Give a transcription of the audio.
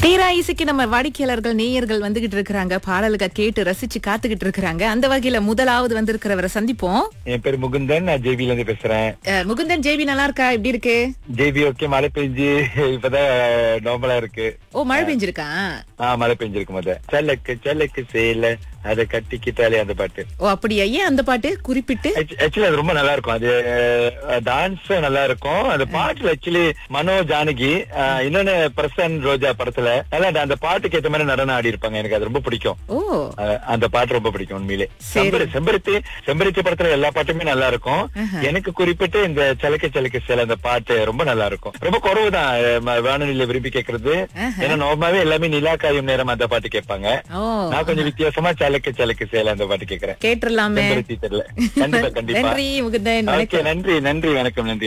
தீரா இசைக்கு நம்ம வாடிக்கையாளர்கள் நேயர்கள் வந்துகிட்டு இருக்கிறாங்க பாடலுக்கு கேட்டு ரசிச்சு காத்துக்கிட்டு இருக்கிறாங்க அந்த வகையில முதலாவது வந்திருக்கிறவரை சந்திப்போம் என் பேர் முகுந்தன் நான் ஜேபில இருந்து பேசுறேன் அஹ், முகுந்தன் ஜேபி நல்லா இருக்கா எப்படி இருக்கு ஜேபி ஓகே மழை பெஞ்சு இப்பதான் நார்மலா இருக்கு ஓ மழை பெஞ்சிருக்கா ஆ மழை பெஞ்சிருக்கு முத செல்லக்கு செல்லக்கு சேல அதை கட்டிக்கிட்டாலே அந்த பாட்டு ஓ அப்படியா ஏன் அந்த பாட்டு குறிப்பிட்டு ஆக்சுவலி அது ரொம்ப நல்லா இருக்கும் அது டான்ஸும் நல்லா இருக்கும் அந்த பாட்டுல ஆக்சுவலி மனோ ஜானகி அஹ், இன்னொன்னு பிரசன் ரோஜா படத்துல நல்லா அந்த- அந்த பாட்டுக்கு ஏத்த மாதிரி நடனம் ஆடி இருப்பாங்க எனக்கு அது ரொம்ப பிடிக்கும் ஓ அஹ், அந்த பாட்டு ரொம்ப பிடிக்கும் உண்மையிலே சரி. செம்பரு- செம்பருத்தி செம்பருத்தி படத்துல எல்லா பாட்டுமே நல்லா இருக்கும் ஆஹா. எனக்கு குறிப்பிட்டு இந்த சலக்க சலக்க சில அந்த பாட்டு ரொம்ப நல்லா இருக்கும் ரொம்ப குறவுதான் அஹ், வானொலியில விரும்பி கேக்குறது ஆஹா. ஏன்னா நார்மலாவே எல்லாமே நிலா காயும் நேரம் அந்த பாட்டு கேட்பாங்க ஓ நான் கொஞ்சம் வித்தியாசமா சலக்க சலக்க சேல அந்த பாட்டு கேக்குறேன் கேட்டுடலாமே செம்பருத்தி தெரியல கண்டிப்பா கண்டிப்பா நன்றி முகுந்தன் ஓகே வணக்கம் நன்றி நன்றி வணக்கம் நன்றி